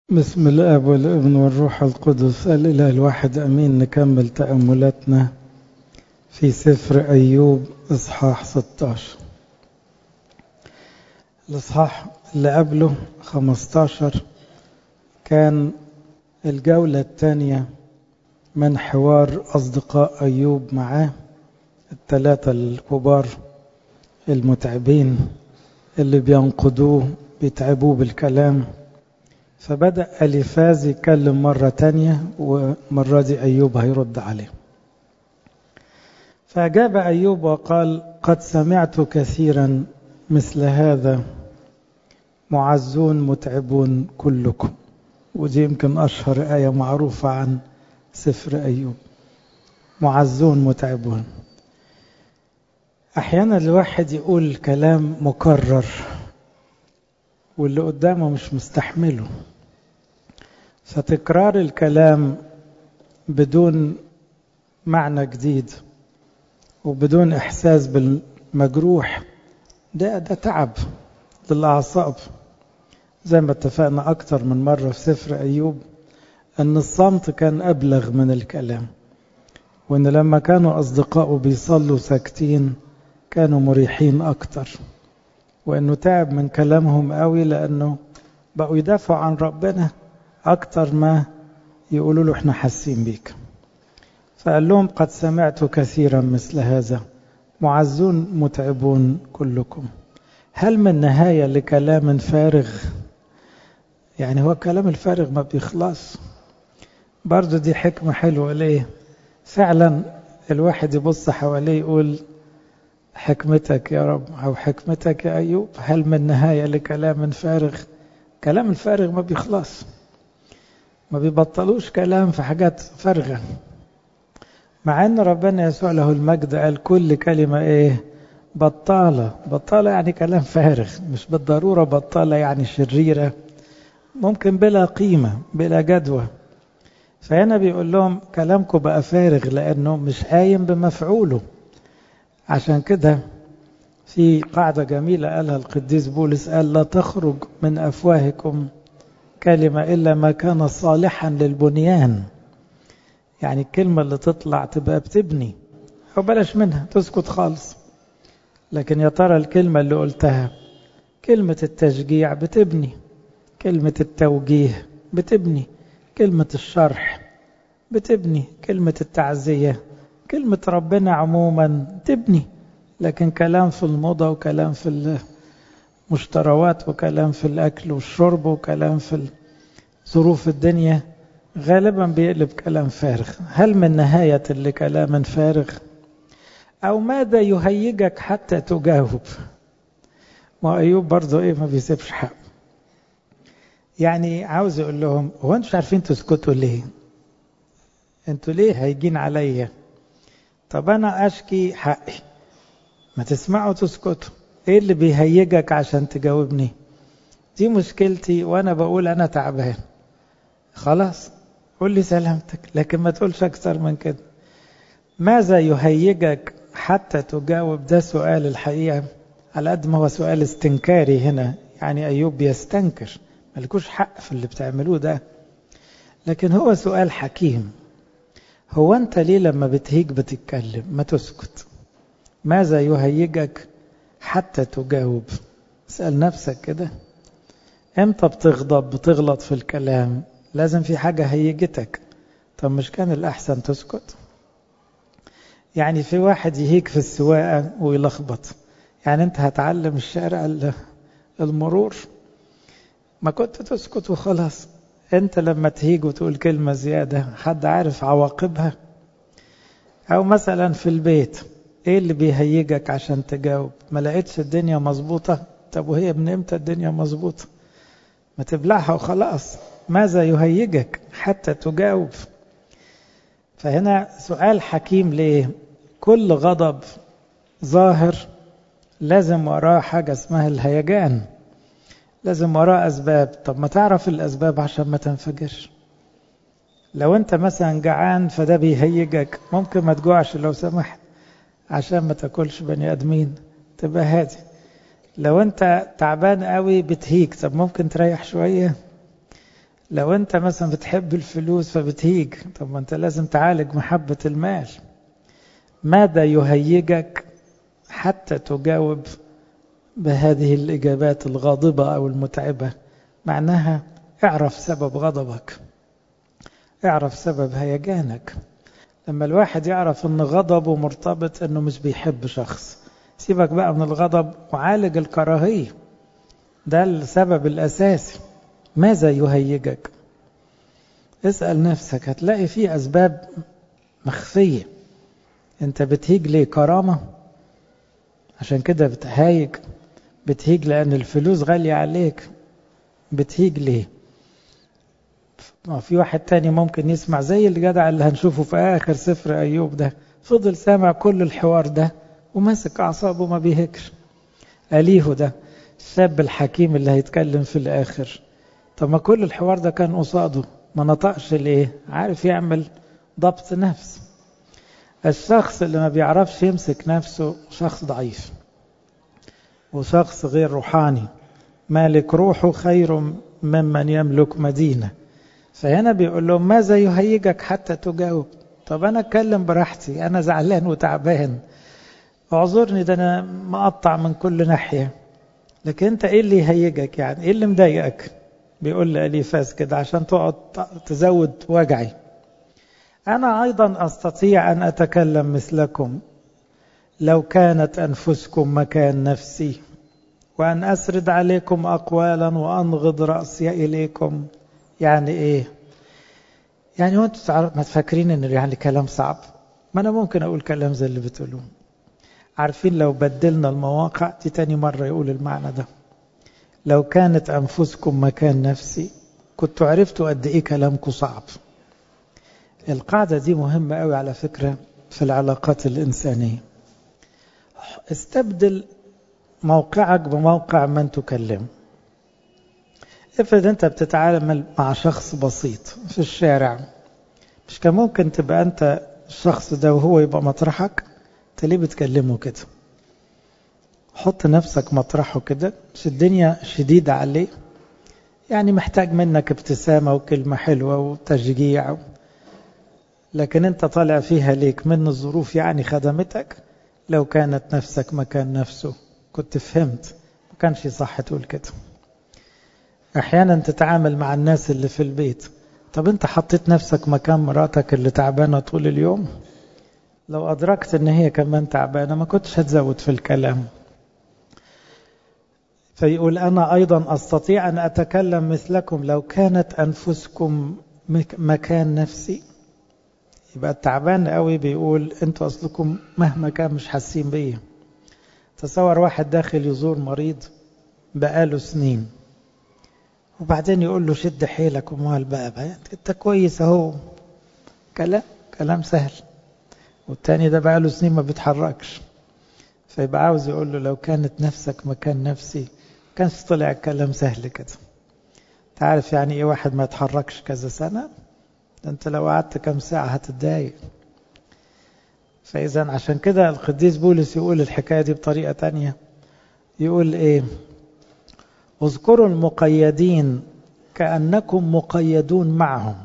بسم الاب والابن والروح القدس الاله الواحد امين نكمل تاملاتنا في سفر ايوب اصحاح 16 الاصحاح اللي قبله 15 كان الجوله الثانيه من حوار اصدقاء ايوب معاه الثلاثه الكبار المتعبين اللي بينقضوه بيتعبوه بالكلام فبدأ أليفاز يتكلم مرة تانية ومرة دي أيوب هيرد عليه فأجاب أيوب وقال قد سمعت كثيرا مثل هذا معزون متعبون كلكم ودي يمكن أشهر آية معروفة عن سفر أيوب معزون متعبون أحيانا الواحد يقول كلام مكرر واللي قدامه مش مستحمله فتكرار الكلام بدون معنى جديد وبدون احساس بالمجروح ده ده تعب للاعصاب زي ما اتفقنا اكتر من مره في سفر ايوب ان الصمت كان ابلغ من الكلام وان لما كانوا اصدقائه بيصلوا ساكتين كانوا مريحين اكتر وانه تعب من كلامهم قوي لانه بقوا يدافعوا عن ربنا اكتر ما يقولوا له احنا حاسين بيك فقال لهم قد سمعت كثيرا مثل هذا معزون متعبون كلكم هل من نهايه لكلام فارغ يعني هو الكلام الفارغ ما بيخلص برضو دي حكمه حلوه ليه فعلا الواحد يبص حواليه يقول حكمتك يا رب أو حكمتك يا أيوب هل من نهاية لكلام فارغ كلام الفارغ ما بيخلص ما بيبطلوش كلام في حاجات فارغة مع أن ربنا يسوع له المجد قال كل كلمة إيه بطالة بطالة يعني كلام فارغ مش بالضرورة بطالة يعني شريرة ممكن بلا قيمة بلا جدوى فهنا بيقول لهم كلامكم بقى فارغ لأنه مش قايم بمفعوله عشان كده في قاعدة جميلة قالها القديس بولس قال لا تخرج من أفواهكم كلمة إلا ما كان صالحا للبنيان يعني الكلمة اللي تطلع تبقى بتبني أو بلاش منها تسكت خالص لكن يا ترى الكلمة اللي قلتها كلمة التشجيع بتبني كلمة التوجيه بتبني كلمة الشرح بتبني كلمة التعزية كلمة ربنا عموما تبني لكن كلام في الموضة وكلام في المشتروات وكلام في الأكل والشرب وكلام في ظروف الدنيا غالبا بيقلب كلام فارغ هل من نهاية لكلام فارغ أو ماذا يهيجك حتى تجاوب ما أيوب برضه إيه ما بيسيبش حق يعني عاوز أقول لهم هو أنتوا مش عارفين تسكتوا ليه أنتوا ليه هيجين عليا طب انا اشكي حقي ما تسمعوا تسكتوا ايه اللي بيهيجك عشان تجاوبني دي مشكلتي وانا بقول انا تعبان خلاص قول لي سلامتك لكن ما تقولش اكتر من كده ماذا يهيجك حتى تجاوب ده سؤال الحقيقه على قد ما هو سؤال استنكاري هنا يعني ايوب بيستنكر ملكوش حق في اللي بتعملوه ده لكن هو سؤال حكيم هو أنت ليه لما بتهيج بتتكلم ما تسكت ماذا يهيجك حتى تجاوب اسأل نفسك كده امتى بتغضب بتغلط في الكلام لازم في حاجة هيجتك طب مش كان الأحسن تسكت يعني في واحد يهيج في السواقة ويلخبط يعني انت هتعلم الشارع المرور ما كنت تسكت وخلاص انت لما تهيج وتقول كلمة زيادة حد عارف عواقبها او مثلا في البيت ايه اللي بيهيجك عشان تجاوب ما لقيتش الدنيا مظبوطة طب وهي من امتى الدنيا مظبوطة ما تبلعها وخلاص ماذا يهيجك حتى تجاوب فهنا سؤال حكيم ليه كل غضب ظاهر لازم وراه حاجة اسمها الهيجان لازم وراه أسباب طب ما تعرف الأسباب عشان ما تنفجرش لو أنت مثلا جعان فده بيهيجك ممكن ما تجوعش لو سمحت عشان ما تاكلش بني آدمين تبقى هادي لو أنت تعبان قوي بتهيج طب ممكن تريح شوية لو انت مثلا بتحب الفلوس فبتهيج طب ما انت لازم تعالج محبة المال ماذا يهيجك حتى تجاوب بهذه الإجابات الغاضبة أو المتعبة معناها اعرف سبب غضبك اعرف سبب هيجانك لما الواحد يعرف ان غضبه مرتبط انه مش بيحب شخص سيبك بقى من الغضب وعالج الكراهية ده السبب الأساسي ماذا يهيجك اسأل نفسك هتلاقي فيه أسباب مخفية انت بتهيج ليه كرامة عشان كده بتهايج بتهيج لأن الفلوس غالية عليك بتهيج ليه ما في واحد تاني ممكن يسمع زي الجدع اللي هنشوفه في آخر سفر أيوب ده فضل سامع كل الحوار ده وماسك أعصابه ما بيهكش أليه ده الشاب الحكيم اللي هيتكلم في الآخر طب ما كل الحوار ده كان قصاده ما نطقش ليه عارف يعمل ضبط نفس الشخص اللي ما بيعرفش يمسك نفسه شخص ضعيف وشخص غير روحاني مالك روحه خير ممن يملك مدينة فهنا بيقول لهم ماذا يهيجك حتى تجاوب طب أنا أتكلم براحتي أنا زعلان وتعبان اعذرني ده أنا مقطع من كل ناحية لكن أنت إيه اللي يهيجك يعني إيه اللي مضايقك بيقول لأليفاس كده عشان تقعد تزود وجعي أنا أيضا أستطيع أن أتكلم مثلكم لو كانت أنفسكم مكان نفسي وأن أسرد عليكم أقوالا وأنغض رأسي إليكم يعني إيه يعني وانتوا ما تفكرين إن يعني كلام صعب ما أنا ممكن أقول كلام زي اللي بتقولوه عارفين لو بدلنا المواقع دي تاني مرة يقول المعنى ده لو كانت أنفسكم مكان نفسي كنتوا عرفتوا قد إيه كلامكم صعب القاعدة دي مهمة قوي على فكرة في العلاقات الإنسانية استبدل موقعك بموقع من تكلم افرض انت بتتعامل مع شخص بسيط في الشارع مش كان ممكن تبقى انت الشخص ده وهو يبقى مطرحك انت ليه بتكلمه كده حط نفسك مطرحه كده مش الدنيا شديدة عليه يعني محتاج منك ابتسامة وكلمة حلوة وتشجيع لكن انت طالع فيها ليك من الظروف يعني خدمتك لو كانت نفسك مكان نفسه كنت فهمت ما كانش صح تقول كده احيانا تتعامل مع الناس اللي في البيت طب انت حطيت نفسك مكان مراتك اللي تعبانة طول اليوم لو أدركت ان هي كمان تعبانة ما كنتش هتزود في الكلام فيقول أنا أيضا أستطيع أن أتكلم مثلكم لو كانت أنفسكم مكان نفسي يبقى التعبان قوي بيقول انتوا أصلكم مهما كان مش حاسين بيه تصور واحد داخل يزور مريض بقاله سنين وبعدين يقول له شد حيلك ومال بقى انت كويس اهو كلام كلام سهل والتاني ده بقاله سنين ما بيتحركش فيبقى عاوز يقول له لو كانت نفسك مكان نفسي كانش طلع الكلام سهل كده تعرف يعني ايه واحد ما يتحركش كذا سنة ده انت لو قعدت كم ساعة هتتضايق فإذا عشان كده القديس بولس يقول الحكاية دي بطريقة تانية يقول ايه اذكروا المقيدين كأنكم مقيدون معهم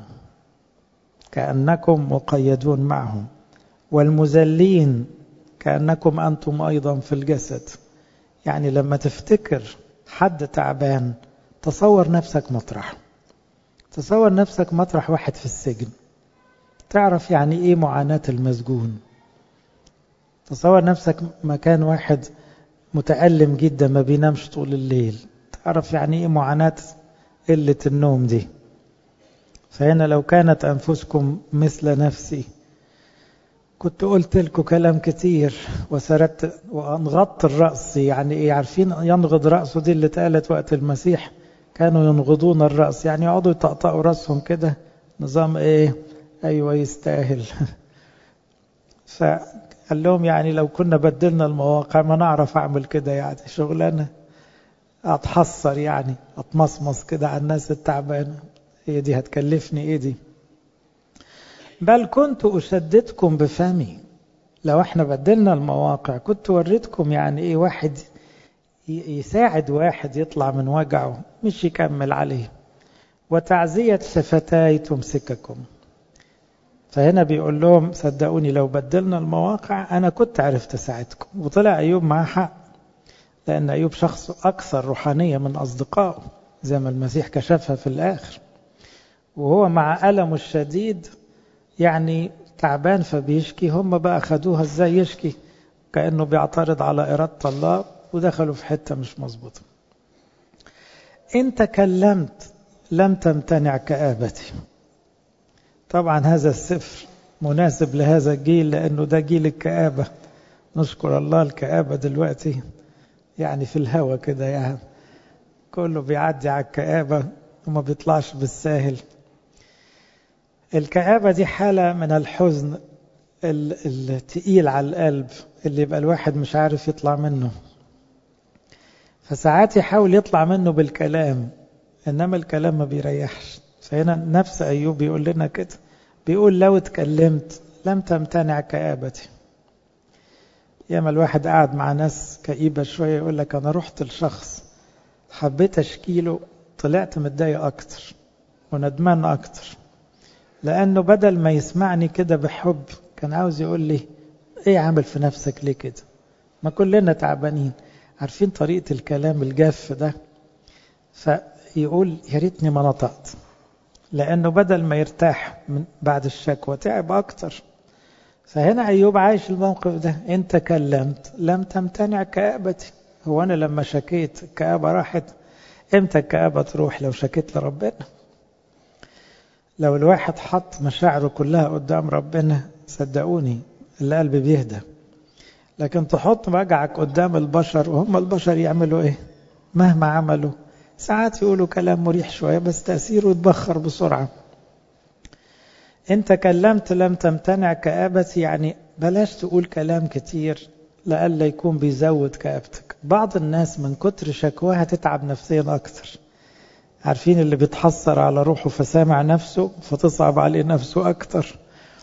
كأنكم مقيدون معهم والمذلين كأنكم أنتم أيضا في الجسد يعني لما تفتكر حد تعبان تصور نفسك مطرح تصور نفسك مطرح واحد في السجن تعرف يعني ايه معاناة المسجون تصور نفسك مكان واحد متألم جدا ما بينامش طول الليل تعرف يعني ايه معاناة قلة النوم دي فهنا لو كانت أنفسكم مثل نفسي كنت قلت لكم كلام كتير وسردت وانغضت الرأس يعني ايه عارفين ينغض رأسه دي اللي اتقالت وقت المسيح كانوا ينغضون الرأس يعني يقعدوا يطقطقوا رأسهم كده نظام ايه ايوه يستاهل فقال لهم يعني لو كنا بدلنا المواقع ما نعرف اعمل كده يعني شغلانه اتحصر يعني اتمصمص كده على الناس التعبانه هي دي هتكلفني ايه دي بل كنت أشددكم بفمي لو احنا بدلنا المواقع كنت وريتكم يعني ايه واحد يساعد واحد يطلع من وجعه مش يكمل عليه وتعزية شفتاي تمسككم فهنا بيقول لهم صدقوني لو بدلنا المواقع أنا كنت عرفت أساعدكم وطلع أيوب معاه حق لأن أيوب شخص أكثر روحانية من أصدقائه زي ما المسيح كشفها في الآخر وهو مع ألمه الشديد يعني تعبان فبيشكي هم بقى خدوها ازاي يشكي كأنه بيعترض على إرادة الله ودخلوا في حتة مش مظبوطة إن تكلمت لم تمتنع كآبتي طبعا هذا السفر مناسب لهذا الجيل لأنه ده جيل الكآبة نشكر الله الكآبة دلوقتي يعني في الهوى كده يعني كله بيعدي على الكآبة وما بيطلعش بالساهل الكآبة دي حالة من الحزن التقيل على القلب اللي يبقى الواحد مش عارف يطلع منه فساعات يحاول يطلع منه بالكلام إنما الكلام ما بيريحش فهنا نفس أيوب بيقول لنا كده بيقول لو اتكلمت لم تمتنع كآبتي ياما الواحد قاعد مع ناس كئيبة شوية يقول لك أنا رحت لشخص حبيت أشكيله طلعت متضايق أكتر وندمان أكتر لأنه بدل ما يسمعني كده بحب كان عاوز يقول لي إيه عامل في نفسك ليه كده ما كلنا تعبانين عارفين طريقة الكلام الجاف ده فيقول يا ريتني ما نطقت لأنه بدل ما يرتاح من بعد الشكوى تعب أكتر فهنا أيوب عايش الموقف ده إن تكلمت لم تمتنع كآبتي هو أنا لما شكيت الكآبة راحت إمتى الكآبة تروح لو شكيت لربنا لو الواحد حط مشاعره كلها قدام ربنا صدقوني القلب بيهدى لكن تحط وجعك قدام البشر وهم البشر يعملوا ايه مهما عملوا ساعات يقولوا كلام مريح شوية بس تأثيره يتبخر بسرعة إن تكلمت لم تمتنع كآبتي يعني بلاش تقول كلام كتير لألا يكون بيزود كآبتك بعض الناس من كتر شكواها تتعب نفسيا أكتر عارفين اللي بيتحسر على روحه فسامع نفسه فتصعب عليه نفسه أكتر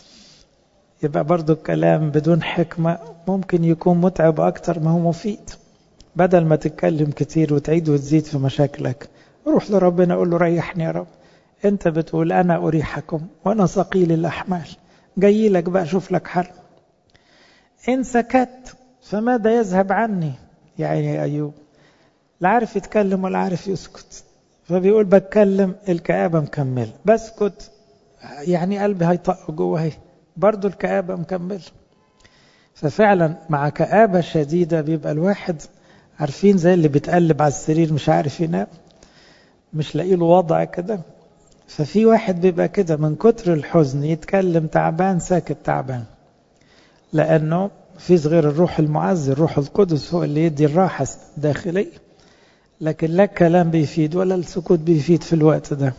يبقى برضو الكلام بدون حكمة ممكن يكون متعب أكتر ما هو مفيد بدل ما تتكلم كتير وتعيد وتزيد في مشاكلك روح لربنا قول له ريحني يا رب انت بتقول انا اريحكم وانا ثقيل الاحمال جاي لك بقى اشوف لك حل ان سكت فماذا يذهب عني يعني يا ايوب لا عارف يتكلم ولا عارف يسكت فبيقول بتكلم الكآبة مكمل بسكت يعني قلبي هيطق جوه اهي برضه الكآبة مكمل ففعلا مع كآبة شديدة بيبقى الواحد عارفين زي اللي بيتقلب على السرير مش عارف ينام مش لاقي له وضع كده ففي واحد بيبقى كده من كتر الحزن يتكلم تعبان ساكت تعبان لأنه فيش غير الروح المعزي الروح القدس هو اللي يدي الراحة الداخلية لكن لا الكلام بيفيد ولا السكوت بيفيد في الوقت ده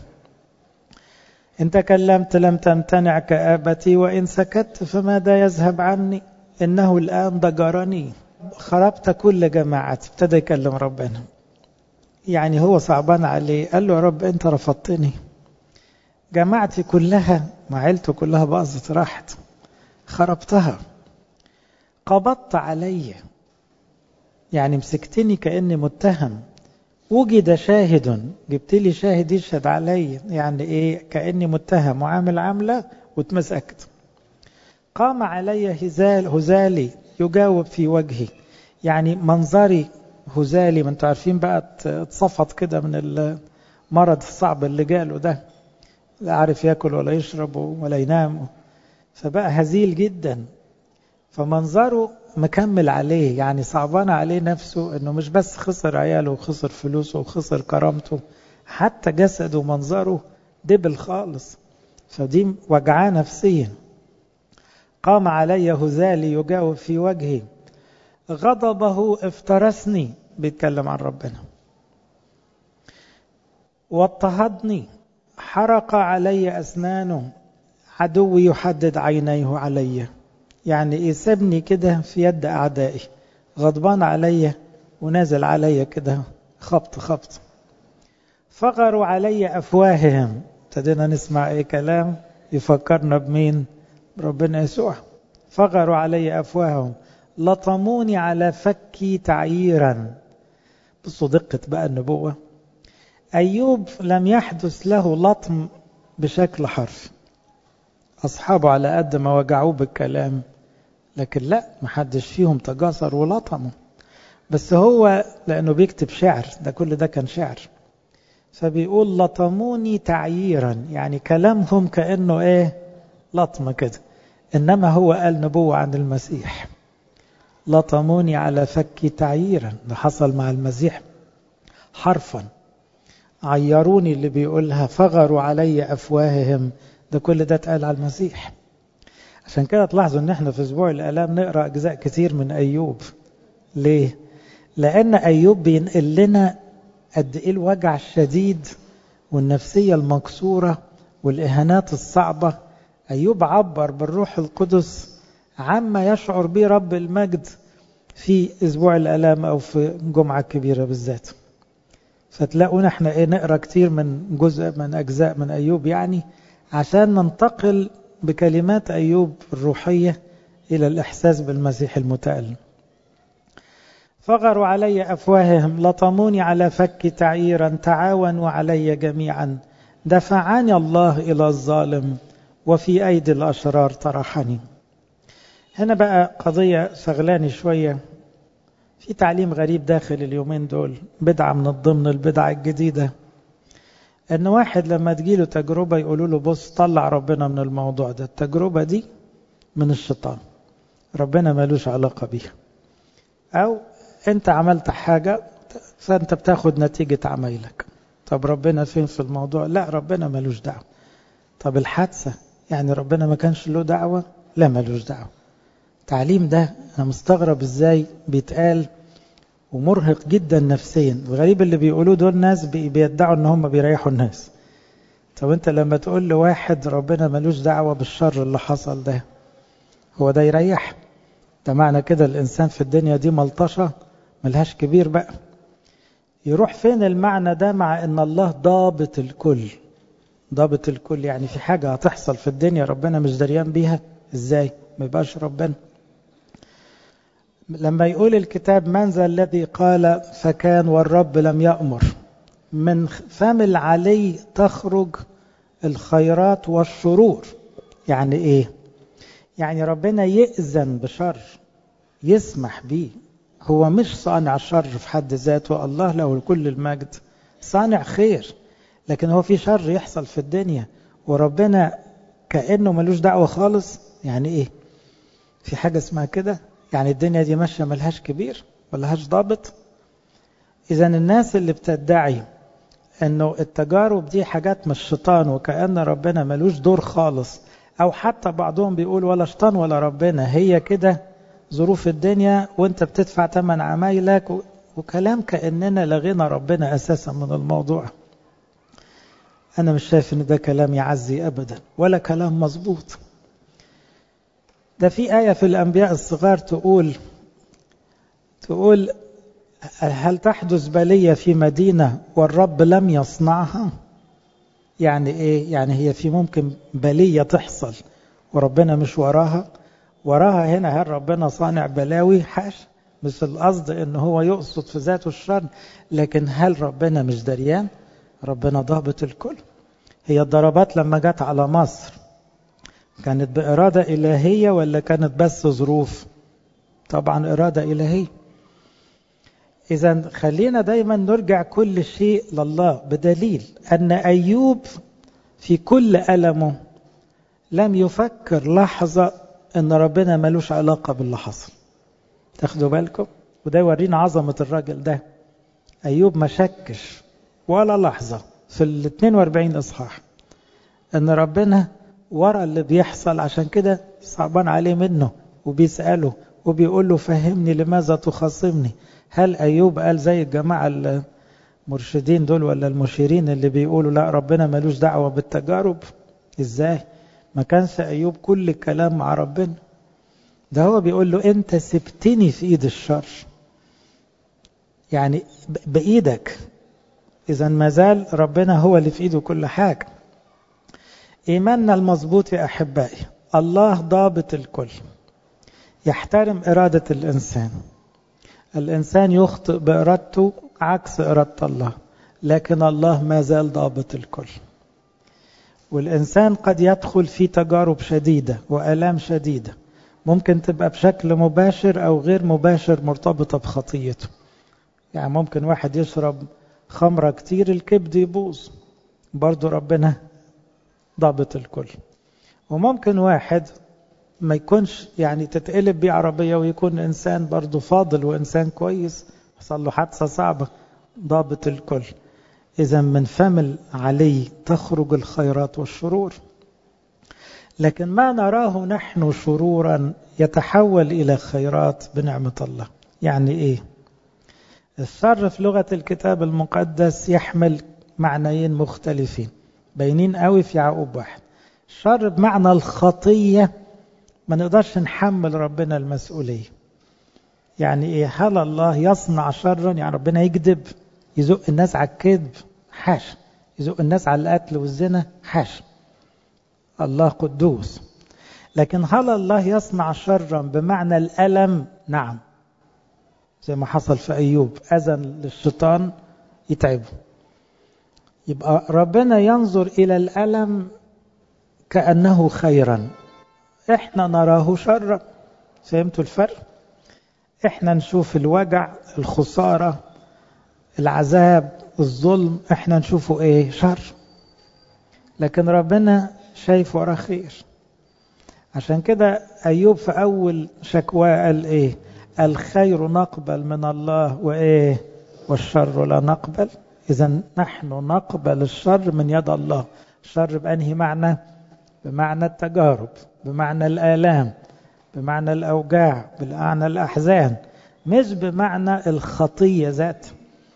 إن تكلمت لم تمتنع كآبتي وإن سكت فماذا يذهب عني إنه الآن ضجرني خربت كل جماعتي ابتدى يكلم ربنا يعني هو صعبان عليه قال له يا رب أنت رفضتني جماعتي كلها مع عيلته كلها باظت راحت خربتها قبضت علي يعني مسكتني كأني متهم وجد شاهد جبت لي شاهد يشهد علي يعني ايه كأني متهم وعامل عاملة واتمسكت قام علي هزال هزالي يجاوب في وجهي يعني منظري هزالي ما انتوا عارفين بقى اتصفط كده من المرض الصعب اللي جاله ده لا عارف ياكل ولا يشرب ولا ينام فبقى هزيل جدا فمنظره مكمل عليه يعني صعبان عليه نفسه انه مش بس خسر عياله وخسر فلوسه وخسر كرامته حتى جسده ومنظره دبل خالص فدي وجعاه نفسيا قام علي هزالي يجاوب في وجهي غضبه افترسني بيتكلم عن ربنا واضطهدني حرق علي أسنانه عدوي يحدد عينيه علي يعني ايه سابني كده في يد أعدائي غضبان علي ونازل علي كده خبط خبط فغروا علي أفواههم ابتدينا نسمع ايه كلام يفكرنا بمين ربنا يسوع فغروا علي أفواههم لطموني على فكي تعييرا بصوا دقة بقى النبوة أيوب لم يحدث له لطم بشكل حرفي أصحابه على قد ما وجعوه بالكلام لكن لا محدش فيهم تجاسر ولطمه بس هو لأنه بيكتب شعر ده كل ده كان شعر فبيقول لطموني تعييرا يعني كلامهم كأنه ايه لطمة كده إنما هو قال نبوة عن المسيح لطموني على فكي تعييرا ده حصل مع المسيح حرفا عيروني اللي بيقولها فغروا علي أفواههم ده كل ده اتقال على المسيح عشان كده تلاحظوا ان احنا في اسبوع الالام نقرا اجزاء كتير من ايوب ليه لان ايوب بينقل لنا قد ايه الوجع الشديد والنفسيه المكسوره والاهانات الصعبه ايوب عبر بالروح القدس عما يشعر به رب المجد في اسبوع الالام او في الجمعه الكبيره بالذات فتلاقونا احنا ايه نقرا كتير من جزء من اجزاء من ايوب يعني عشان ننتقل بكلمات أيوب الروحية إلى الإحساس بالمسيح المتألم فغروا علي أفواههم لطموني على فك تعيرا تعاونوا علي جميعا دفعني الله إلى الظالم وفي أيدي الأشرار طرحني هنا بقى قضية شغلاني شوية في تعليم غريب داخل اليومين دول بدعة من ضمن البدع الجديدة ان واحد لما تجيله تجربة يقولوا له بص طلع ربنا من الموضوع ده التجربة دي من الشيطان ربنا ملوش علاقة بيها او انت عملت حاجة فانت بتاخد نتيجة عمايلك طب ربنا فين في الموضوع لا ربنا ملوش دعوة طب الحادثة يعني ربنا ما كانش له دعوة لا ملوش دعوة التعليم ده انا مستغرب ازاي بيتقال ومرهق جدا نفسيا الغريب اللي بيقولوه دول ناس بيدعوا ان هم بيريحوا الناس طب انت لما تقول لواحد ربنا ملوش دعوة بالشر اللي حصل ده هو ده يريح ده معنى كده الانسان في الدنيا دي ملطشة ملهاش كبير بقى يروح فين المعنى ده مع ان الله ضابط الكل ضابط الكل يعني في حاجة هتحصل في الدنيا ربنا مش دريان بيها ازاي ما يبقاش ربنا لما يقول الكتاب من ذا الذي قال فكان والرب لم يأمر من فم العلي تخرج الخيرات والشرور يعني ايه يعني ربنا يأذن بشر يسمح به هو مش صانع شر في حد ذاته الله له كل المجد صانع خير لكن هو في شر يحصل في الدنيا وربنا كأنه ملوش دعوة خالص يعني ايه في حاجة اسمها كده يعني الدنيا دي ماشيه ملهاش كبير ملهاش ضابط اذا الناس اللي بتدعي انه التجارب دي حاجات من الشيطان وكأن ربنا ملوش دور خالص او حتى بعضهم بيقول ولا شيطان ولا ربنا هي كده ظروف الدنيا وانت بتدفع ثمن عمايلك وكلام كأننا لغينا ربنا اساسا من الموضوع انا مش شايف ان ده كلام يعزي ابدا ولا كلام مظبوط ده في آية في الأنبياء الصغار تقول تقول هل تحدث بلية في مدينة والرب لم يصنعها يعني إيه يعني هي في ممكن بلية تحصل وربنا مش وراها وراها هنا هل ربنا صانع بلاوي حاش مش القصد ان هو يقصد في ذاته الشر لكن هل ربنا مش دريان ربنا ضابط الكل هي الضربات لما جت على مصر كانت بإرادة إلهية ولا كانت بس ظروف طبعا إرادة إلهية إذا خلينا دايما نرجع كل شيء لله بدليل أن أيوب في كل ألمه لم يفكر لحظة أن ربنا ملوش علاقة باللي حصل تاخدوا بالكم وده يورينا عظمة الراجل ده أيوب ما شكش ولا لحظة في ال 42 إصحاح أن ربنا ورا اللي بيحصل عشان كده صعبان عليه منه وبيسأله وبيقول له فهمني لماذا تخاصمني هل أيوب قال زي الجماعة المرشدين دول ولا المشيرين اللي بيقولوا لا ربنا ملوش دعوة بالتجارب ازاي ما كانش أيوب كل الكلام مع ربنا ده هو بيقول له انت سبتني في ايد الشر يعني بإيدك إذا ما زال ربنا هو اللي في ايده كل حاجة إيماننا المظبوط يا أحبائي الله ضابط الكل يحترم إرادة الإنسان الإنسان يخطئ بإرادته عكس إرادة الله لكن الله ما زال ضابط الكل والإنسان قد يدخل في تجارب شديدة وآلام شديدة ممكن تبقى بشكل مباشر أو غير مباشر مرتبطة بخطيته يعني ممكن واحد يشرب خمرة كتير الكبد يبوظ برضو ربنا ضابط الكل وممكن واحد ما يكونش يعني تتقلب بيه عربية ويكون إنسان برضو فاضل وإنسان كويس حصل له حادثة صعبة ضابط الكل إذا من فم العلي تخرج الخيرات والشرور لكن ما نراه نحن شرورا يتحول إلى خيرات بنعمة الله يعني إيه الشر في لغة الكتاب المقدس يحمل معنيين مختلفين باينين قوي في يعقوب واحد الشر بمعنى الخطية ما نقدرش نحمل ربنا المسؤولية يعني إيه هل الله يصنع شرا يعني ربنا يكذب يزق الناس على الكذب حاشا يزق الناس على القتل والزنا حاشا الله قدوس لكن هل الله يصنع شرا بمعنى الألم نعم زي ما حصل في أيوب أذن للشيطان يتعبه يبقى ربنا ينظر إلى الألم كأنه خيرا احنا نراه شرا فهمتوا الفرق احنا نشوف الوجع الخسارة العذاب الظلم احنا نشوفه ايه شر لكن ربنا شايف وراه خير عشان كده ايوب في اول شكواه قال ايه الخير نقبل من الله وايه والشر لا نقبل اذا نحن نقبل الشر من يد الله الشر بانهي معنى بمعنى التجارب بمعنى الالام بمعنى الاوجاع بمعنى الاحزان مش بمعنى الخطيه ذاتها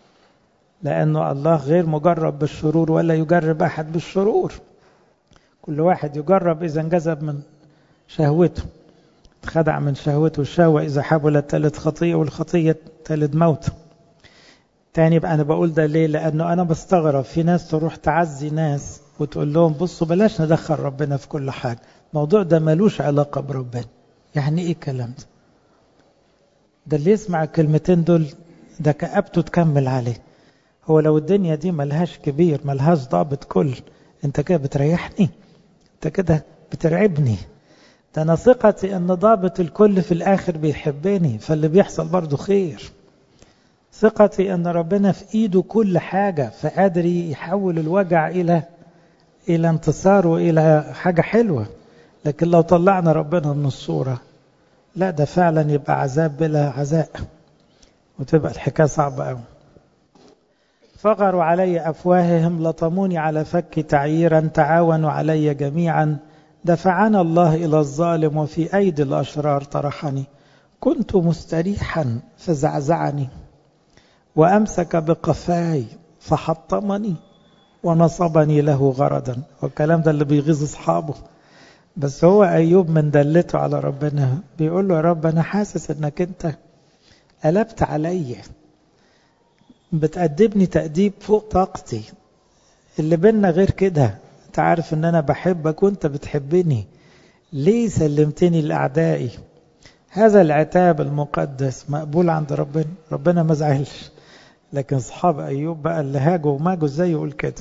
لأنه الله غير مجرب بالشرور ولا يجرب أحد بالشرور كل واحد يجرب إذا انجذب من شهوته اتخدع من شهوته الشهوة إذا حبلت تلد خطية والخطية تلد موت تاني بقى أنا بقول ده ليه لأنه أنا بستغرب في ناس تروح تعزي ناس وتقول لهم بصوا بلاش ندخل ربنا في كل حاجة الموضوع ده ملوش علاقة بربنا يعني إيه الكلام ده ده اللي يسمع الكلمتين دول ده كأبته تكمل عليه هو لو الدنيا دي ملهاش كبير ملهاش ضابط كل انت كده بتريحني انت كده بترعبني ده انا ثقتي ان ضابط الكل في الاخر بيحبني فاللي بيحصل برضه خير ثقتي ان ربنا في ايده كل حاجة فقادر يحول الوجع الى الى انتصار والى حاجة حلوة لكن لو طلعنا ربنا من الصورة لا ده فعلا يبقى عذاب بلا عزاء وتبقى الحكاية صعبة قوي فغروا علي أفواههم لطموني على فك تعييرا تعاونوا علي جميعا دفعنا الله إلى الظالم وفي أيدي الأشرار طرحني كنت مستريحا فزعزعني وأمسك بقفاي فحطمني ونصبني له غرضا والكلام ده اللي بيغيظ أصحابه بس هو أيوب من دلته على ربنا بيقول له يا رب أنا حاسس أنك أنت قلبت عليا بتأدبني تأديب فوق طاقتي اللي بينا غير كده انت عارف ان انا بحبك وانت بتحبني ليه سلمتني لأعدائي هذا العتاب المقدس مقبول عند ربنا ربنا ما زعلش لكن اصحاب ايوب بقى اللي هاجوا وماجوا ازاي يقول كده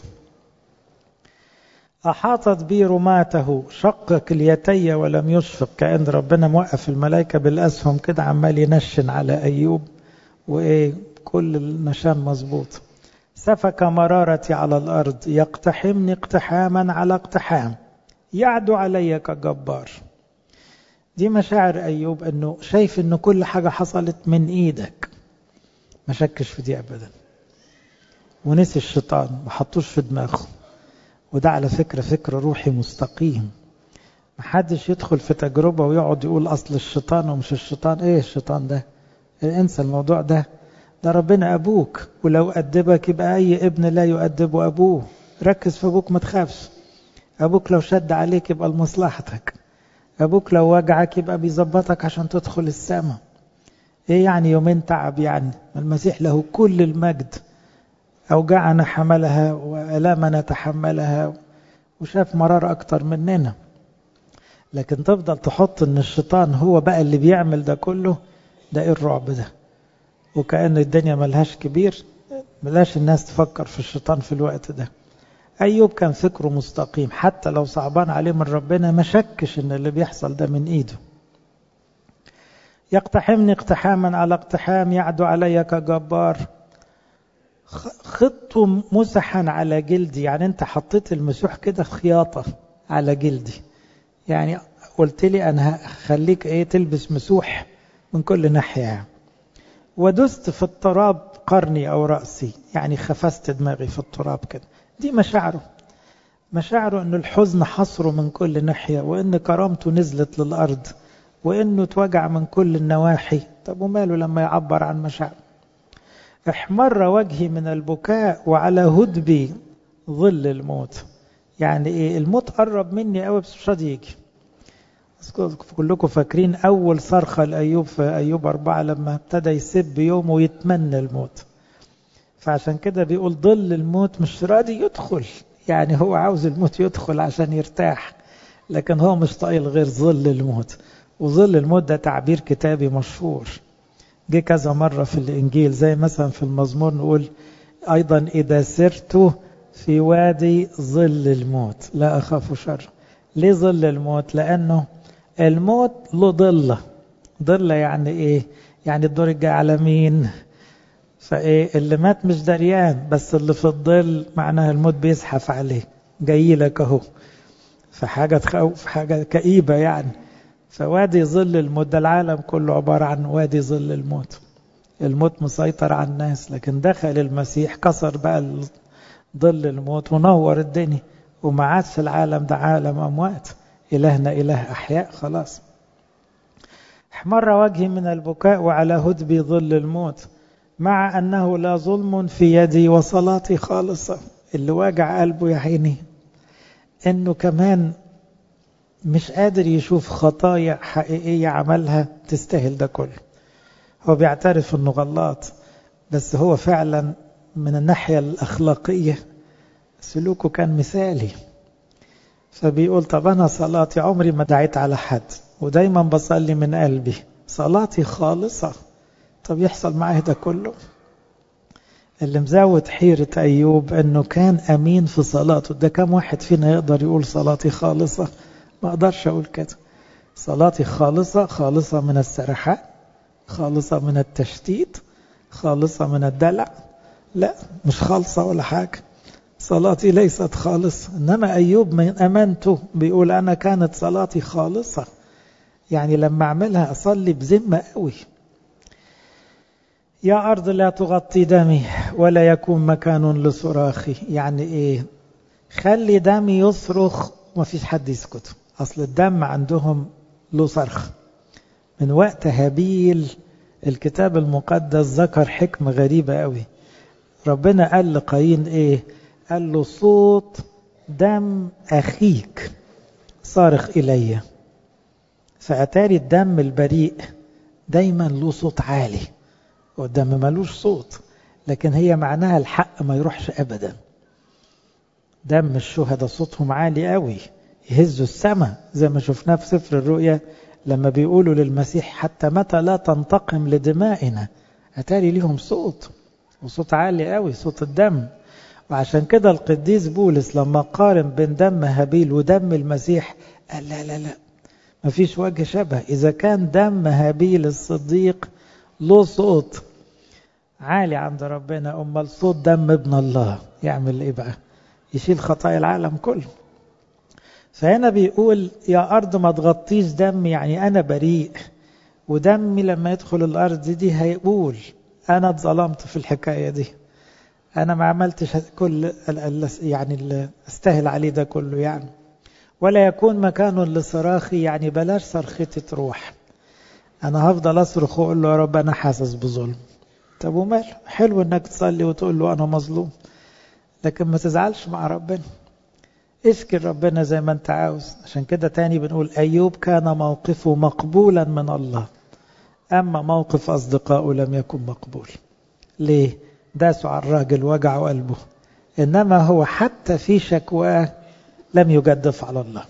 أحاطت بي رماته شق كليتي ولم يشفق كأن ربنا موقف الملائكة بالأسهم كده عمال ينشن على أيوب وإيه كل النشام مظبوط سفك مرارتي على الأرض يقتحمني اقتحاما على اقتحام يعدو علي كجبار دي مشاعر أيوب أنه شايف أنه كل حاجة حصلت من إيدك ما شكش في دي أبدا ونسي الشيطان ما حطوش في دماغه وده على فكرة فكر روحي مستقيم محدش يدخل في تجربة ويقعد يقول أصل الشيطان ومش الشيطان إيه الشيطان ده انسى الموضوع ده ده ربنا أبوك ولو أدبك يبقى أي ابن لا يؤدب أبوه ركز في أبوك ما تخافش أبوك لو شد عليك يبقى لمصلحتك أبوك لو وجعك يبقى بيظبطك عشان تدخل السماء إيه يعني يومين تعب يعني المسيح له كل المجد أوجعنا حملها وألامنا تحملها وشاف مرار أكتر مننا لكن تفضل تحط ان الشيطان هو بقى اللي بيعمل ده كله ده ايه الرعب ده وكأن الدنيا ملهاش كبير بلاش الناس تفكر في الشيطان في الوقت ده أيوب كان فكره مستقيم حتى لو صعبان عليه من ربنا ما شكش ان اللي بيحصل ده من ايده يقتحمني اقتحاما على اقتحام يعدو علي كجبار خط مسحا على جلدي يعني انت حطيت المسوح كده خياطة على جلدي يعني قلت لي انا هخليك ايه تلبس مسوح من كل ناحية ودست في التراب قرني او رأسي يعني خفست دماغي في التراب كده دي مشاعره مشاعره ان الحزن حصره من كل ناحية وان كرامته نزلت للارض وانه اتوجع من كل النواحي طب وماله لما يعبر عن مشاعره احمر وجهي من البكاء وعلى هدبي ظل الموت يعني ايه الموت قرب مني قوي بس مش راضي يجي كلكم فاكرين اول صرخه لايوب في ايوب أربعة لما ابتدى يسب يومه ويتمنى الموت فعشان كده بيقول ظل الموت مش راضي يدخل يعني هو عاوز الموت يدخل عشان يرتاح لكن هو مش طايل غير ظل الموت وظل الموت ده تعبير كتابي مشهور جه كذا مرة في الإنجيل زي مثلا في المزمور نقول أيضا إذا سرت في وادي ظل الموت لا أخاف شر ليه ظل الموت لأنه الموت له ضلة ضلة يعني إيه يعني الدور الجاي على مين فإيه اللي مات مش دريان بس اللي في الظل معناها الموت بيزحف عليه جاي لك أهو فحاجة تخوف حاجة كئيبة يعني فوادي ظل الموت ده العالم كله عبارة عن وادي ظل الموت الموت مسيطر على الناس لكن دخل المسيح كسر بقى ظل الموت ونور الدنيا وما عادش العالم ده عالم أموات إلهنا إله أحياء خلاص احمر وجهي من البكاء وعلى هدبي ظل الموت مع أنه لا ظلم في يدي وصلاتي خالصة اللي واجع قلبه يا عيني انه كمان مش قادر يشوف خطايا حقيقية عملها تستاهل ده كله هو بيعترف انه غلط بس هو فعلا من الناحية الأخلاقية سلوكه كان مثالي فبيقول طب أنا صلاتي عمري ما دعيت على حد ودايما بصلي من قلبي صلاتي خالصة طب يحصل معاه ده كله اللي مزود حيرة أيوب أنه كان أمين في صلاته ده كم واحد فينا يقدر يقول صلاتي خالصة ما أقدرش أقول كده صلاتي خالصة خالصة من السرحان خالصة من التشتيت خالصة من الدلع لا مش خالصة ولا حاجة صلاتي ليست خالصة إنما أيوب من أمانته بيقول أنا كانت صلاتي خالصة يعني لما أعملها أصلي بذمة قوي يا أرض لا تغطي دمي ولا يكون مكان لصراخي يعني إيه خلي دمي يصرخ وما فيش حد يسكت أصل الدم عندهم له صرخ من وقت هابيل الكتاب المقدس ذكر حكمة غريبة قوي ربنا قال لقايين إيه قال له صوت دم أخيك صارخ إلي فأتاري الدم البريء دايما له صوت عالي والدم ملوش صوت لكن هي معناها الحق ما يروحش أبدا دم الشهداء صوتهم عالي قوي يهزوا السماء زي ما شفناه في سفر الرؤيا لما بيقولوا للمسيح حتى متى لا تنتقم لدمائنا أتاري ليهم صوت وصوت عالي قوي صوت الدم وعشان كده القديس بولس لما قارن بين دم هابيل ودم المسيح قال لا لا لا مفيش وجه شبه إذا كان دم هابيل الصديق له صوت عالي عند ربنا أمال صوت دم ابن الله يعمل إيه بقى يشيل خطايا العالم كله فهنا بيقول يا أرض ما تغطيش دمي يعني أنا بريء ودمي لما يدخل الأرض دي هيقول أنا اتظلمت في الحكاية دي أنا ما عملتش كل يعني اللي استاهل عليه ده كله يعني ولا يكون مكان لصراخي يعني بلاش صرختي تروح أنا هفضل أصرخ وأقول له يا رب أنا حاسس بظلم طب ومال حلو إنك تصلي وتقول له أنا مظلوم لكن ما تزعلش مع ربنا اشكي ربنا زي ما انت عاوز عشان كده تاني بنقول أيوب كان موقفه مقبولا من الله أما موقف أصدقائه لم يكن مقبول ليه؟ داسوا على الراجل وجعوا قلبه إنما هو حتى في شكواه لم يجدف على الله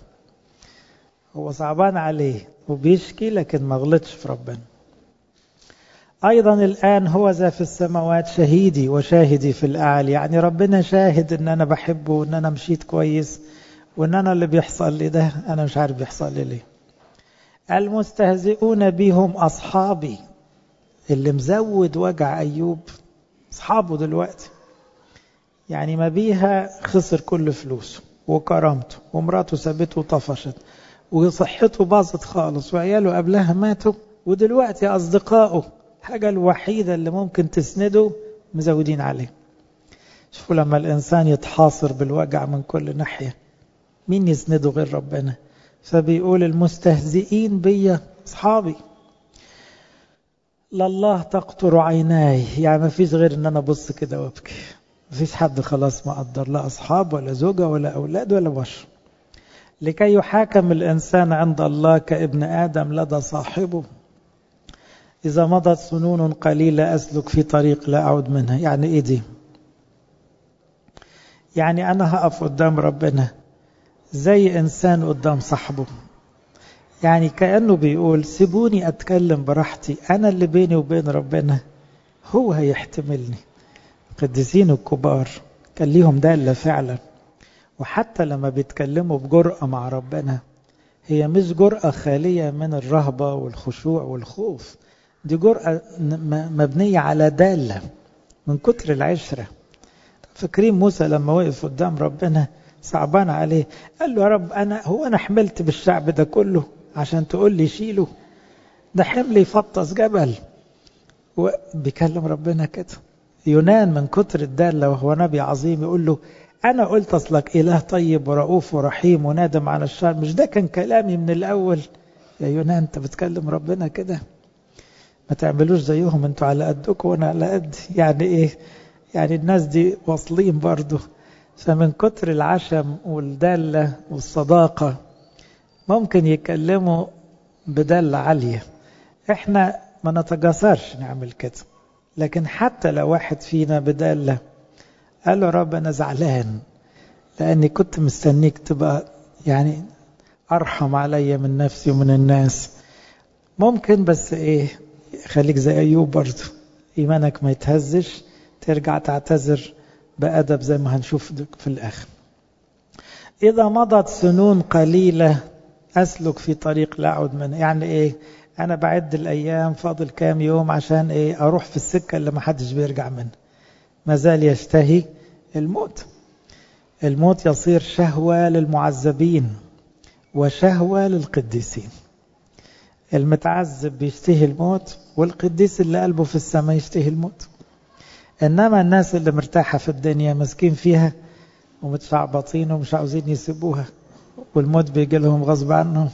هو صعبان عليه وبيشكي لكن ما غلطش في ربنا أيضا الآن هو ذا في السماوات شهيدي وشاهدي في الأعلى يعني ربنا شاهد أن أنا بحبه وأن أنا مشيت كويس وأن أنا اللي بيحصل لي ده أنا مش عارف بيحصل لي ليه المستهزئون بهم أصحابي اللي مزود وجع أيوب أصحابه دلوقتي يعني ما بيها خسر كل فلوسه وكرامته ومراته سابته وطفشت وصحته باظت خالص وعياله قبلها ماتوا ودلوقتي أصدقائه الحاجة الوحيدة اللي ممكن تسنده مزودين عليه شوفوا لما الإنسان يتحاصر بالوجع من كل ناحية مين يسنده غير ربنا فبيقول المستهزئين بي أصحابي لله تقطر عيناي يعني ما فيش غير ان انا ابص كده وابكي ما فيش حد خلاص ما قدر لا اصحاب ولا زوجة ولا اولاد ولا بشر لكي يحاكم الانسان عند الله كابن ادم لدى صاحبه اذا مضت سنون قليلة اسلك في طريق لا اعود منها يعني ايه دي يعني انا هقف قدام ربنا زي انسان قدام صاحبه يعني كأنه بيقول سيبوني أتكلم براحتي أنا اللي بيني وبين ربنا هو هيحتملني القديسين الكبار كان ليهم دالة فعلا وحتى لما بيتكلموا بجرأة مع ربنا هي مش جرأة خالية من الرهبة والخشوع والخوف دي جرأة مبنية على دالة من كتر العشرة فاكرين موسى لما وقف قدام ربنا صعبان عليه قال له يا رب أنا هو أنا حملت بالشعب ده كله عشان تقول لي شيله ده حمل يفطس جبل وبيكلم ربنا كده يونان من كتر الدالة وهو نبي عظيم يقول له أنا قلت أصلك إله طيب ورؤوف ورحيم ونادم على الشر مش ده كان كلامي من الأول يا يونان أنت بتكلم ربنا كده ما تعملوش زيهم أنتوا على قدكم وأنا على قد يعني إيه يعني الناس دي واصلين برضه فمن كتر العشم والدالة والصداقة ممكن يكلموا بدالة عالية احنا ما نتجسرش نعمل كده لكن حتى لو واحد فينا بدالة قال له رب انا زعلان لاني كنت مستنيك تبقى يعني ارحم عليا من نفسي ومن الناس ممكن بس ايه خليك زي ايوب برضه ايمانك ما يتهزش ترجع تعتذر بأدب زي ما هنشوف في الآخر إذا مضت سنون قليلة أسلك في طريق لا أعود منه يعني إيه أنا بعد الأيام فاضل كام يوم عشان إيه أروح في السكة اللي ما حدش بيرجع منها ما زال يشتهي الموت الموت يصير شهوة للمعذبين وشهوة للقديسين المتعذب بيشتهي الموت والقديس اللي قلبه في السماء يشتهي الموت إنما الناس اللي مرتاحة في الدنيا مسكين فيها ومتشعبطين ومش عاوزين يسيبوها والموت بيجي لهم غصب عنهم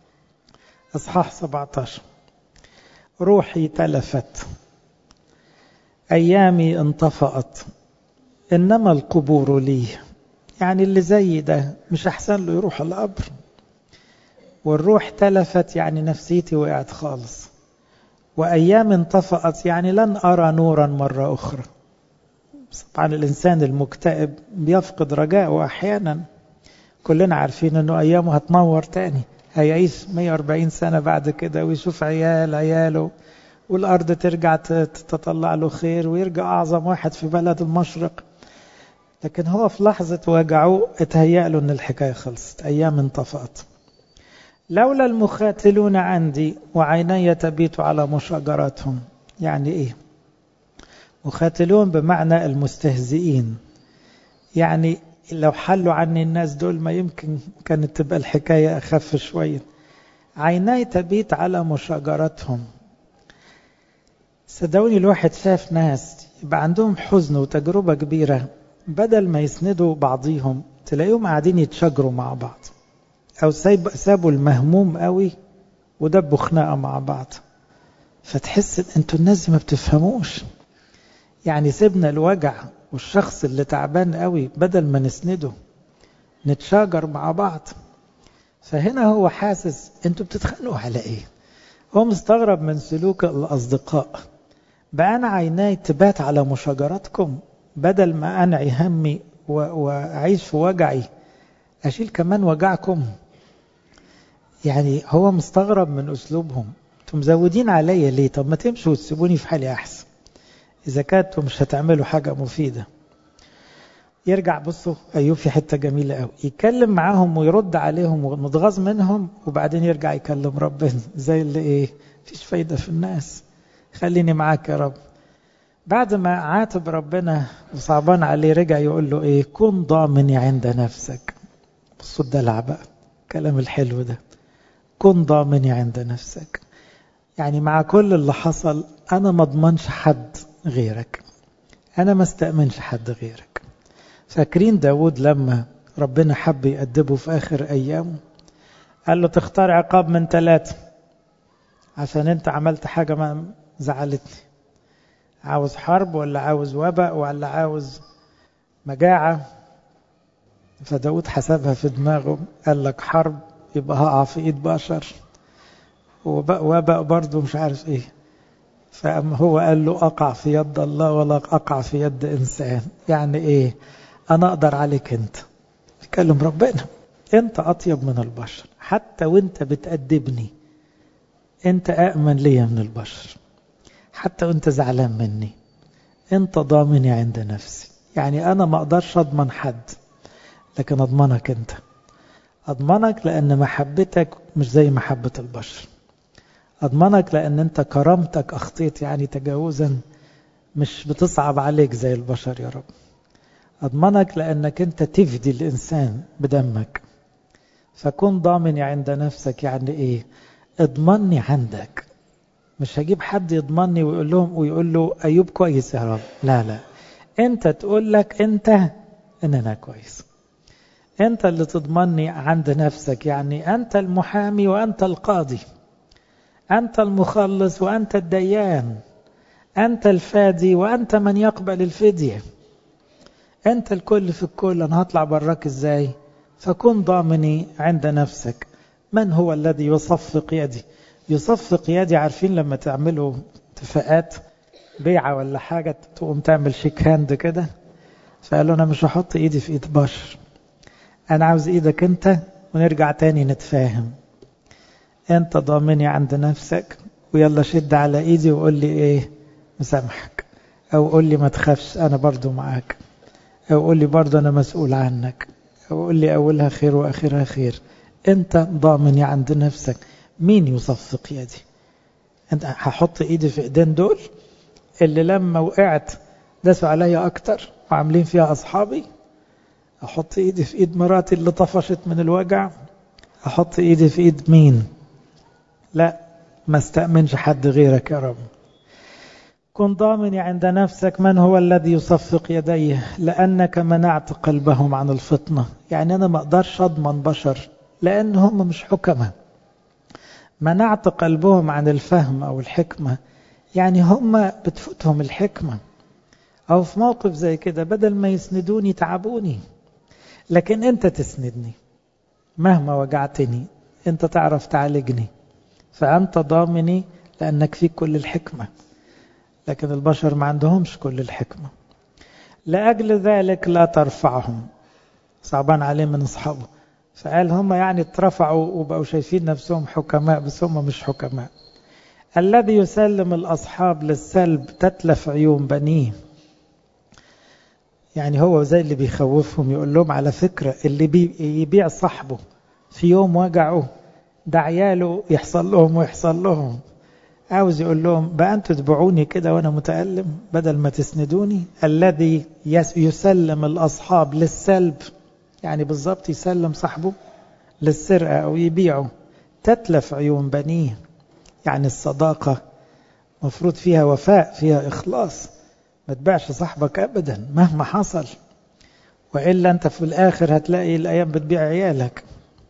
اصحاح 17 روحي تلفت ايامي انطفأت انما القبور لي يعني اللي زي ده مش احسن له يروح القبر والروح تلفت يعني نفسيتي وقعت خالص وايام انطفأت يعني لن ارى نورا مره اخرى طبعا الانسان المكتئب بيفقد رجاءه احيانا كلنا عارفين انه ايامه هتنور تاني هيعيش 140 سنة بعد كده ويشوف عيال عياله والارض ترجع تطلع له خير ويرجع اعظم واحد في بلد المشرق لكن هو في لحظة وجعه اتهيأ له ان الحكاية خلصت ايام انطفأت لولا المخاتلون عندي وعيني تبيت على مشاجراتهم يعني ايه مخاتلون بمعنى المستهزئين يعني لو حلوا عني الناس دول ما يمكن كانت تبقى الحكاية أخف شوية عيناي تبيت على مشاجرتهم صدقوني الواحد شاف ناس يبقى عندهم حزن وتجربة كبيرة بدل ما يسندوا بعضيهم تلاقيهم قاعدين يتشاجروا مع بعض أو سابوا المهموم قوي ودبوا خناقة مع بعض فتحس ان انتوا الناس دي ما بتفهموش يعني سيبنا الوجع والشخص اللي تعبان قوي بدل ما نسنده نتشاجر مع بعض فهنا هو حاسس انتوا بتتخانقوا على ايه هو مستغرب من سلوك الاصدقاء بقى انا عيناي تبات على مشاجراتكم بدل ما انعي همي واعيش في وجعي اشيل كمان وجعكم يعني هو مستغرب من اسلوبهم انتم مزودين عليا ليه طب ما تمشوا وتسيبوني في حالي احسن اذا كنتوا مش هتعملوا حاجة مفيدة يرجع بصوا ايوب في حتة جميلة قوي يتكلم معاهم ويرد عليهم ومتغاظ منهم وبعدين يرجع يكلم ربنا زي اللي ايه مفيش فايدة في الناس خليني معاك يا رب بعد ما عاتب ربنا وصعبان عليه رجع يقول له ايه كن ضامني عند نفسك بصوا الدلع بقى الكلام الحلو ده كن ضامني عند نفسك يعني مع كل اللي حصل انا ما اضمنش حد غيرك انا ما استأمنش حد غيرك فاكرين داود لما ربنا حب يأدبه في آخر أيامه قال له تختار عقاب من ثلاثة عشان انت عملت حاجة ما زعلتني عاوز حرب ولا عاوز وباء ولا عاوز مجاعة فداود حسبها في دماغه قال لك حرب يبقى هقع في ايد بشر وباء وباء برضه مش عارف ايه فأما هو قال له أقع في يد الله ولا أقع في يد إنسان يعني إيه أنا أقدر عليك أنت تكلم ربنا أنت أطيب من البشر حتى وأنت بتأدبني أنت أأمن لي من البشر حتى وأنت زعلان مني أنت ضامني عند نفسي يعني أنا ما أقدرش أضمن حد لكن أضمنك أنت أضمنك لأن محبتك مش زي محبة البشر أضمنك لأن أنت كرامتك أخطيت يعني تجاوزا مش بتصعب عليك زي البشر يا رب أضمنك لأنك أنت تفدي الإنسان بدمك فكن ضامن عند نفسك يعني إيه اضمني عندك مش هجيب حد يضمني ويقول لهم ويقول له أيوب كويس يا رب لا لا أنت تقول لك أنت إن أنا كويس أنت اللي تضمني عند نفسك يعني أنت المحامي وأنت القاضي أنت المخلص وأنت الديان أنت الفادي وأنت من يقبل الفدية أنت الكل في الكل أنا هطلع براك إزاي فكن ضامني عند نفسك من هو الذي يصفق يدي يصفق يدي عارفين لما تعملوا اتفاقات بيعة ولا حاجة تقوم تعمل شيك هاند كده فقالوا أنا مش هحط إيدي في إيد بشر أنا عاوز إيدك أنت ونرجع تاني نتفاهم أنت ضامني عند نفسك ويلا شد على إيدي وقول لي إيه مسامحك أو قول لي ما تخافش أنا برضو معاك أو قول لي برضو أنا مسؤول عنك أو قول لي أولها خير وآخرها خير أنت ضامني عند نفسك مين يصفق يدي أنت هحط إيدي في إيدين دول اللي لما وقعت داسوا عليا أكتر وعاملين فيها أصحابي أحط إيدي في إيد مراتي اللي طفشت من الوجع أحط إيدي في إيد مين لا ما استأمنش حد غيرك يا رب كن ضامن عند نفسك من هو الذي يصفق يديه لأنك منعت قلبهم عن الفطنة يعني أنا ما أقدرش أضمن بشر لأن هم مش حكمة منعت قلبهم عن الفهم أو الحكمة يعني هم بتفوتهم الحكمة أو في موقف زي كده بدل ما يسندوني تعبوني لكن أنت تسندني مهما وجعتني أنت تعرف تعالجني فأنت ضامني لأنك فيك كل الحكمة لكن البشر ما عندهمش كل الحكمة لأجل ذلك لا ترفعهم صعبان عليه من أصحابه فقال هم يعني اترفعوا وبقوا شايفين نفسهم حكماء بس هم مش حكماء الذي يسلم الأصحاب للسلب تتلف عيون بنيه يعني هو زي اللي بيخوفهم يقول لهم على فكرة اللي بي يبيع صاحبه في يوم وجعه ده عياله يحصل لهم ويحصل لهم عاوز يقول لهم بقى انتوا تبعوني كده وانا متألم بدل ما تسندوني الذي يسلم الأصحاب للسلب يعني بالضبط يسلم صاحبه للسرقة أو يبيعه تتلف عيون بنيه يعني الصداقة مفروض فيها وفاء فيها إخلاص ما تبيعش صاحبك أبدا مهما حصل وإلا أنت في الآخر هتلاقي الأيام بتبيع عيالك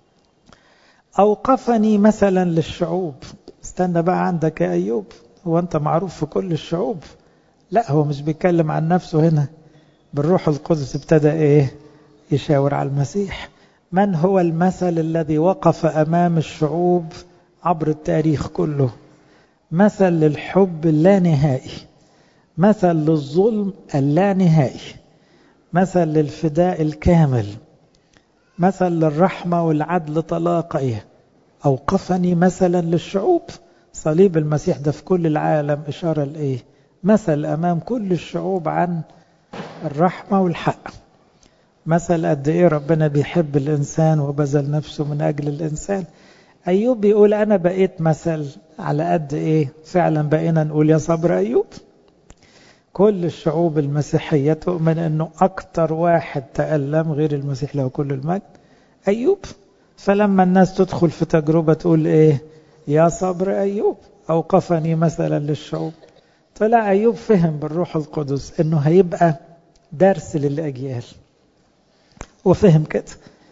أوقفني مثلا للشعوب استنى بقى عندك يا أيوب هو أنت معروف في كل الشعوب لا هو مش بيتكلم عن نفسه هنا بالروح القدس ابتدى إيه يشاور على المسيح من هو المثل الذي وقف أمام الشعوب عبر التاريخ كله مثل للحب اللانهائي مثل للظلم اللانهائي مثل للفداء الكامل مثل للرحمة والعدل طلاقيه أوقفني مثلا للشعوب صليب المسيح ده في كل العالم إشارة لإيه مثل أمام كل الشعوب عن الرحمة والحق مثل قد إيه ربنا بيحب الإنسان وبذل نفسه من أجل الإنسان أيوب بيقول أنا بقيت مثل على قد إيه فعلا بقينا نقول يا صبر أيوب كل الشعوب المسيحية تؤمن أنه أكتر واحد تألم غير المسيح له كل المجد أيوب فلما الناس تدخل في تجربة تقول إيه يا صبر أيوب أوقفني مثلا للشعوب طلع أيوب فهم بالروح القدس أنه هيبقى درس للأجيال وفهم كده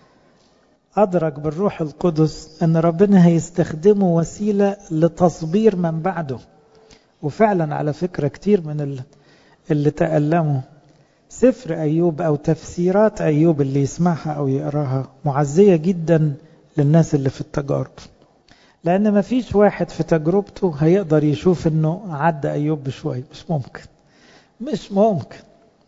أدرك بالروح القدس أن ربنا هيستخدمه وسيلة لتصبير من بعده وفعلا على فكرة كتير من اللي تألموا سفر أيوب أو تفسيرات أيوب اللي يسمعها أو يقراها معزية جدا للناس اللي في التجارب لأن ما فيش واحد في تجربته هيقدر يشوف أنه عدى أيوب بشوي مش ممكن مش ممكن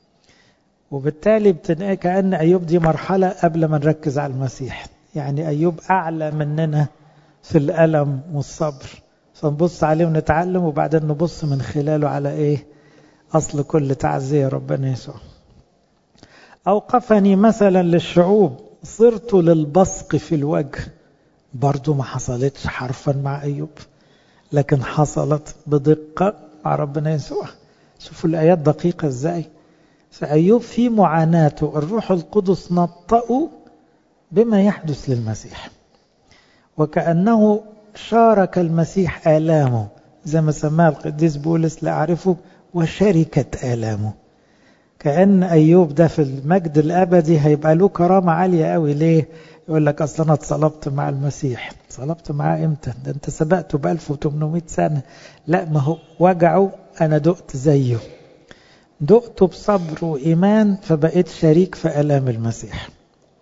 وبالتالي بتنقى كأن أيوب دي مرحلة قبل ما نركز على المسيح يعني أيوب أعلى مننا في الألم والصبر فنبص عليه ونتعلم وبعدين نبص من خلاله على إيه أصل كل تعزية ربنا يسوع أوقفني مثلا للشعوب صرت للبصق في الوجه برضو ما حصلتش حرفا مع أيوب لكن حصلت بدقة مع ربنا يسوع شوفوا الآيات دقيقة إزاي فأيوب في معاناته الروح القدس نطأه بما يحدث للمسيح وكأنه شارك المسيح آلامه زي ما سماه القديس بولس لأعرفه وشركة آلامه كأن أيوب ده في المجد الأبدي هيبقى له كرامة عالية قوي ليه يقول لك أصلا أنا اتصلبت مع المسيح اتصلبت معاه إمتى ده أنت سبقته ب 1800 سنة لا ما هو وجعه أنا دقت زيه دقته بصبر وإيمان فبقيت شريك في ألام المسيح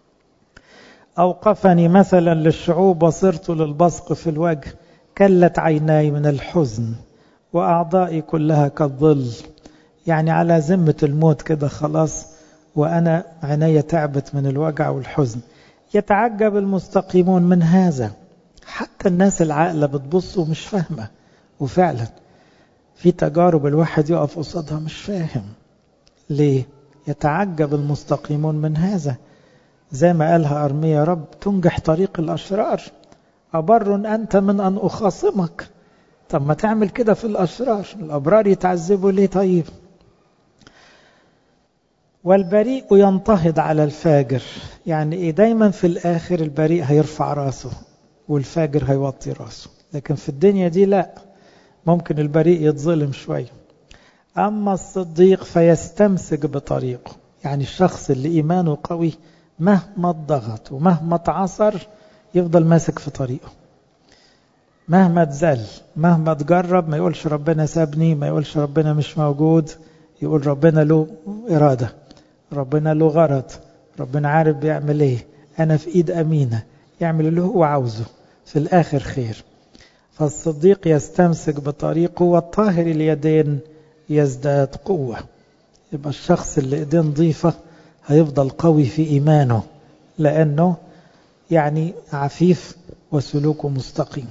أوقفني مثلا للشعوب وصرت للبصق في الوجه كلت عيناي من الحزن وأعضائي كلها كالظل يعني على ذمة الموت كده خلاص وأنا عيني تعبت من الوجع والحزن يتعجب المستقيمون من هذا حتى الناس العاقلة بتبص ومش فاهمة وفعلا في تجارب الواحد يقف قصادها مش فاهم ليه يتعجب المستقيمون من هذا زي ما قالها أرميا رب تنجح طريق الأشرار أبر أنت من أن أخاصمك طب ما تعمل كده في الأشرار الأبرار يتعذبوا ليه طيب والبريء ينتهض على الفاجر يعني إيه دايما في الآخر البريء هيرفع راسه والفاجر هيوطي راسه لكن في الدنيا دي لا ممكن البريء يتظلم شوية أما الصديق فيستمسك بطريقه يعني الشخص اللي إيمانه قوي مهما اتضغط ومهما اتعصر يفضل ماسك في طريقه مهما تزل مهما تجرب ما يقولش ربنا سابني ما يقولش ربنا مش موجود يقول ربنا له إرادة ربنا له غرض ربنا عارف بيعمل ايه أنا في إيد أمينة يعمل اللي هو عاوزه في الآخر خير فالصديق يستمسك بطريقه والطاهر اليدين يزداد قوة يبقى الشخص اللي ايديه نظيفة هيفضل قوي في إيمانه لأنه يعني عفيف وسلوكه مستقيم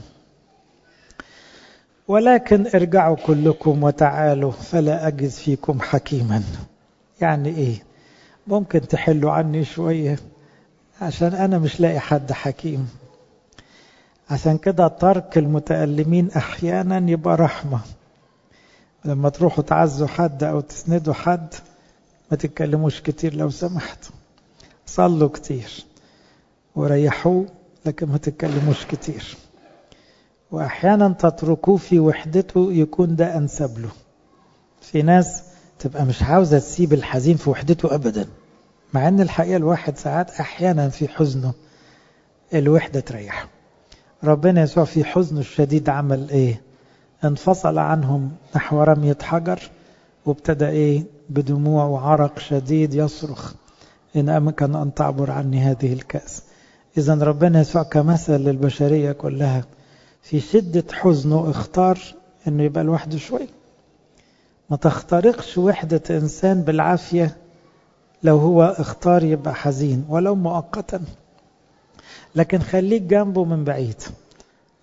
ولكن ارجعوا كلكم وتعالوا فلا أجد فيكم حكيما يعني إيه ممكن تحلوا عني شوية عشان أنا مش لاقي حد حكيم عشان كده ترك المتألمين أحيانا يبقى رحمة لما تروحوا تعزوا حد أو تسندوا حد ما تتكلموش كتير لو سمحت صلوا كتير وريحوه لكن ما تتكلموش كتير وأحيانا تتركوه في وحدته يكون ده أنسب له في ناس تبقى مش عاوزة تسيب الحزين في وحدته أبدا مع أن الحقيقة الواحد ساعات أحيانا في حزنه الوحدة تريحه ربنا يسوع في حزنه الشديد عمل إيه انفصل عنهم نحو رمية حجر وابتدى إيه بدموع وعرق شديد يصرخ إن أمكن أن تعبر عني هذه الكأس إذا ربنا يسوع كمثل للبشرية كلها في شدة حزنه اختار أنه يبقى لوحده شوي ما تخترقش وحدة إنسان بالعافية لو هو اختار يبقى حزين ولو مؤقتا لكن خليك جنبه من بعيد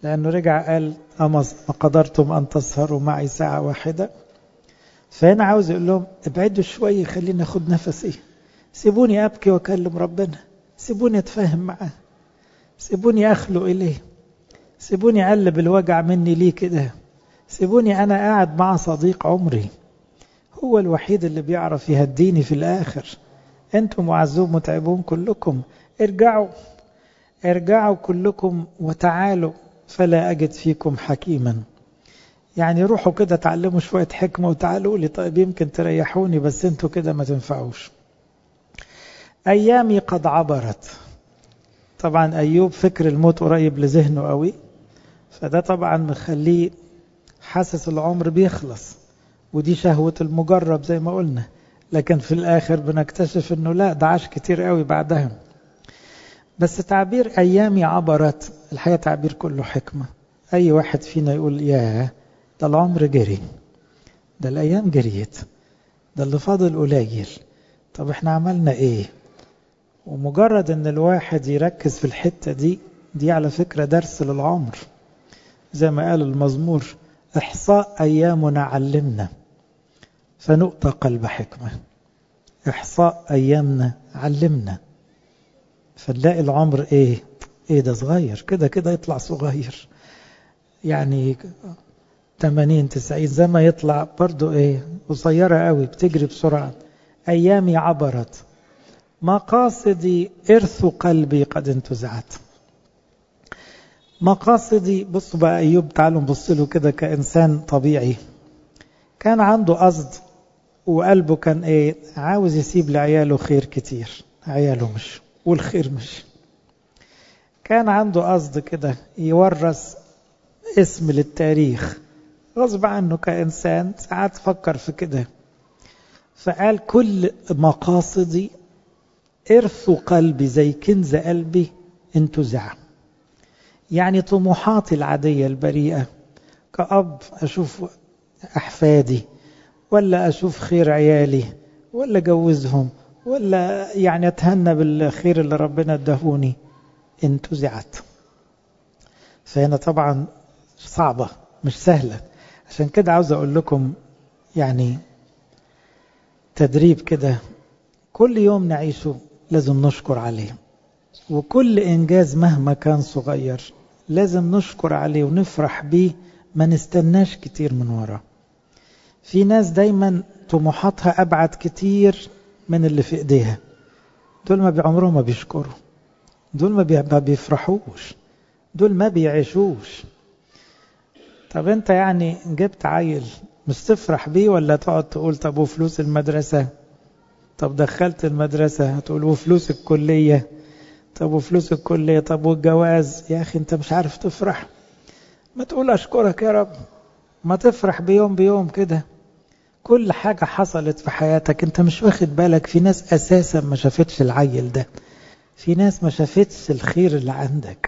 لأنه رجع قال أما قدرتم أن تسهروا معي ساعة واحدة فهنا عاوز يقول لهم ابعدوا شوية خلينا أخد نفسي سيبوني أبكي وأكلم ربنا سيبوني أتفاهم معاه سيبوني أخلق إليه سيبوني أقلب الوجع مني ليه كده سيبوني أنا قاعد مع صديق عمري هو الوحيد اللي بيعرف يهديني في الآخر أنتم معزون متعبون كلكم ارجعوا ارجعوا كلكم وتعالوا فلا أجد فيكم حكيما يعني روحوا كده تعلموا شوية حكمة وتعالوا لي طيب يمكن تريحوني بس انتوا كده ما تنفعوش أيامي قد عبرت طبعا أيوب فكر الموت قريب لذهنه قوي فده طبعا مخليه حاسس العمر بيخلص ودي شهوة المجرب زي ما قلنا لكن في الآخر بنكتشف أنه لا ده عاش كتير قوي بعدها بس تعبير أيامي عبرت الحقيقة تعبير كله حكمة أي واحد فينا يقول ياه ده العمر جري ده الأيام جريت ده اللي فاضل قليل طب احنا عملنا ايه ومجرد ان الواحد يركز في الحتة دي دي على فكرة درس للعمر زي ما قال المزمور احصاء ايامنا علمنا فنؤتى قلب حكمة احصاء ايامنا علمنا فنلاقي العمر ايه ايه ده صغير كده كده يطلع صغير يعني 80 90 زي ما يطلع برضو ايه قصيرة قوي بتجري بسرعة ايامي عبرت مقاصدي إرث قلبي قد انتزعت مقاصدي بصوا بقى أيوب تعالوا نبص له كده كإنسان طبيعي كان عنده قصد وقلبه كان إيه عاوز يسيب لعياله خير كتير عياله مش والخير مش كان عنده قصد كده يورث اسم للتاريخ غصب عنه كإنسان ساعات فكر في كده فقال كل مقاصدي إرث قلبي زي كنز قلبي انتزع يعني طموحاتي العادية البريئة كأب أشوف أحفادي ولا أشوف خير عيالي ولا أجوزهم ولا يعني أتهنى بالخير اللي ربنا ادهوني انتزعت فهنا طبعا صعبة مش سهلة عشان كده عاوز أقول لكم يعني تدريب كده كل يوم نعيشه لازم نشكر عليه وكل إنجاز مهما كان صغير لازم نشكر عليه ونفرح بيه ما نستناش كتير من وراه في ناس دايما طموحاتها أبعد كتير من اللي في إيديها دول ما بعمرهم ما بيشكروا دول ما بيفرحوش دول ما بيعيشوش طب انت يعني جبت عيل مش تفرح بيه ولا تقعد تقول طب وفلوس المدرسة طب دخلت المدرسة هتقول وفلوس الكلية طب وفلوس الكلية طب والجواز يا أخي أنت مش عارف تفرح ما تقول أشكرك يا رب ما تفرح بيوم بيوم كده كل حاجة حصلت في حياتك أنت مش واخد بالك في ناس أساسا ما شافتش العيل ده في ناس ما شافتش الخير اللي عندك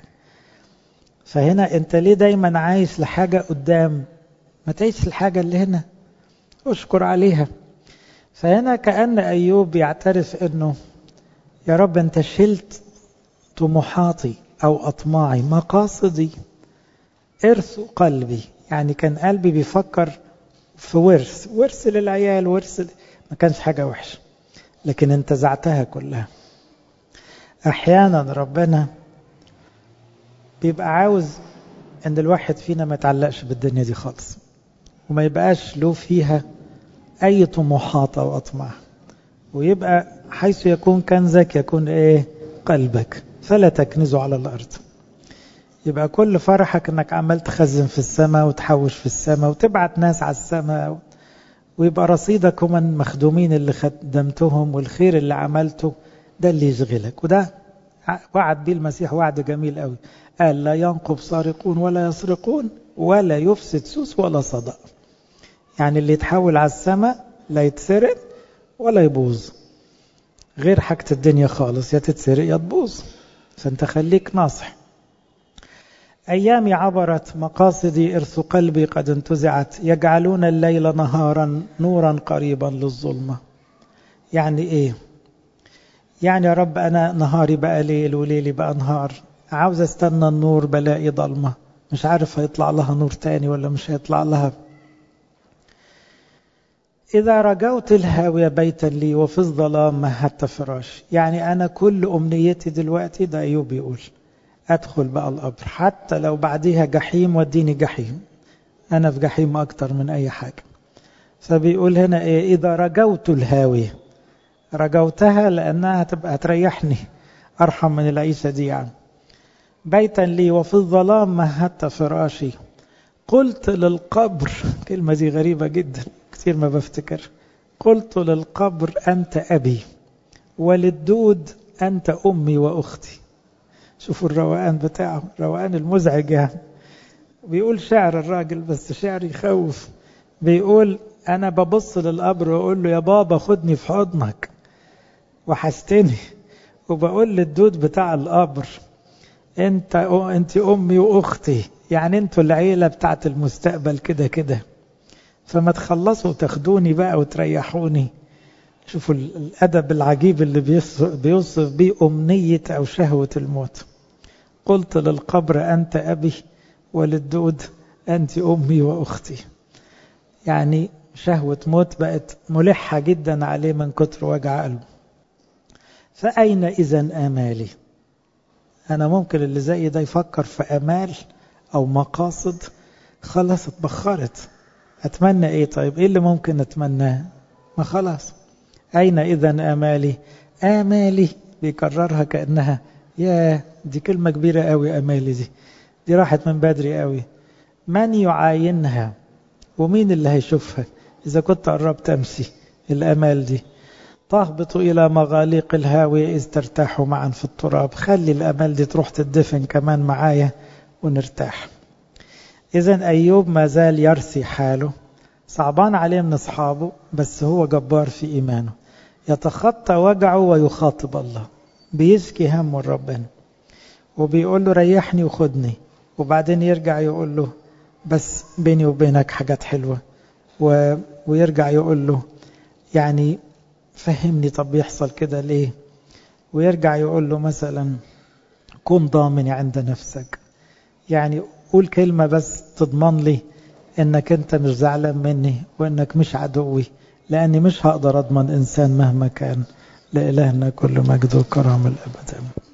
فهنا أنت ليه دايما عايش لحاجة قدام ما تعيش الحاجة اللي هنا اشكر عليها فهنا كأن أيوب يعترف أنه يا رب أنت شلت طموحاتي أو أطماعي مقاصدي إرث قلبي يعني كان قلبي بيفكر في ورث ورث للعيال ورث ما كانش حاجة وحشة لكن انتزعتها كلها أحيانا ربنا بيبقى عاوز أن الواحد فينا ما يتعلقش بالدنيا دي خالص وما يبقاش له فيها أي طموحات أو أطماع ويبقى حيث يكون كنزك يكون إيه قلبك فلا تكنزه على الأرض يبقى كل فرحك انك عمال تخزن في السماء وتحوش في السماء وتبعت ناس على السماء ويبقى رصيدك هم المخدومين اللي خدمتهم والخير اللي عملته ده اللي يشغلك وده وعد بيه المسيح وعد جميل قوي قال لا ينقب سارقون ولا يسرقون ولا يفسد سوس ولا صدأ يعني اللي يتحول على السماء لا يتسرق ولا يبوظ غير حاجة الدنيا خالص يا تتسرق يا تبوظ فانت خليك ناصح أيامي عبرت مقاصدي إرث قلبي قد انتزعت يجعلون الليل نهارا نورا قريبا للظلمة يعني إيه يعني يا رب أنا نهاري بقى ليل وليلي بقى نهار عاوز استنى النور بلاقي ضلمة مش عارف هيطلع لها نور تاني ولا مش هيطلع لها إذا رجوت الهاوية بيتا لي وفي الظلام مهدت فراش يعني أنا كل أمنيتي دلوقتي ده أيوب يقول أدخل بقى القبر حتى لو بعديها جحيم وديني جحيم أنا في جحيم أكتر من أي حاجة فبيقول هنا إيه إذا رجوت الهاوية رجوتها لأنها تبقى تريحني أرحم من العيشة دي يعني بيتا لي وفي الظلام مهدت فراشي قلت للقبر كلمة دي غريبة جدا كثير ما بفتكر قلت للقبر أنت أبي وللدود أنت أمي وأختي شوفوا الروقان بتاعه الروقان المزعج يعني بيقول شعر الراجل بس شعر يخوف بيقول أنا ببص للقبر وأقول له يا بابا خدني في حضنك وحستني وبقول للدود بتاع القبر انت انت امي واختي يعني انتوا العيله بتاعت المستقبل كده كده فما تخلصوا وتاخدوني بقى وتريحوني شوفوا الادب العجيب اللي بيوصف بيه امنيه او شهوه الموت قلت للقبر انت ابي وللدود انت امي واختي يعني شهوه موت بقت ملحه جدا عليه من كتر وجع قلبه فأين إذا آمالي أنا ممكن اللي زي ده يفكر في أمال أو مقاصد خلاص اتبخرت أتمنى إيه طيب إيه اللي ممكن أتمناه ما خلاص أين إذا آمالي آمالي بيكررها كأنها يا دي كلمة كبيرة قوي أمالي دي دي راحت من بدري قوي من يعاينها ومين اللي هيشوفها إذا كنت قربت أمشي الأمال دي تهبط إلى مغاليق الهاوية إذ ترتاحوا معا في التراب خلي الأمل دي تروح تدفن كمان معايا ونرتاح إذا أيوب ما زال يرثي حاله صعبان عليه من أصحابه بس هو جبار في إيمانه يتخطى وجعه ويخاطب الله بيشكي همه لربنا وبيقول له ريحني وخدني وبعدين يرجع يقول له بس بيني وبينك حاجات حلوة و... ويرجع يقول له يعني فهمني طب بيحصل كده ليه ويرجع يقول له مثلا كن ضامني عند نفسك يعني قول كلمة بس تضمن لي انك انت مش زعلان مني وانك مش عدوي لاني مش هقدر اضمن انسان مهما كان لإلهنا كل مجد وكرم الابد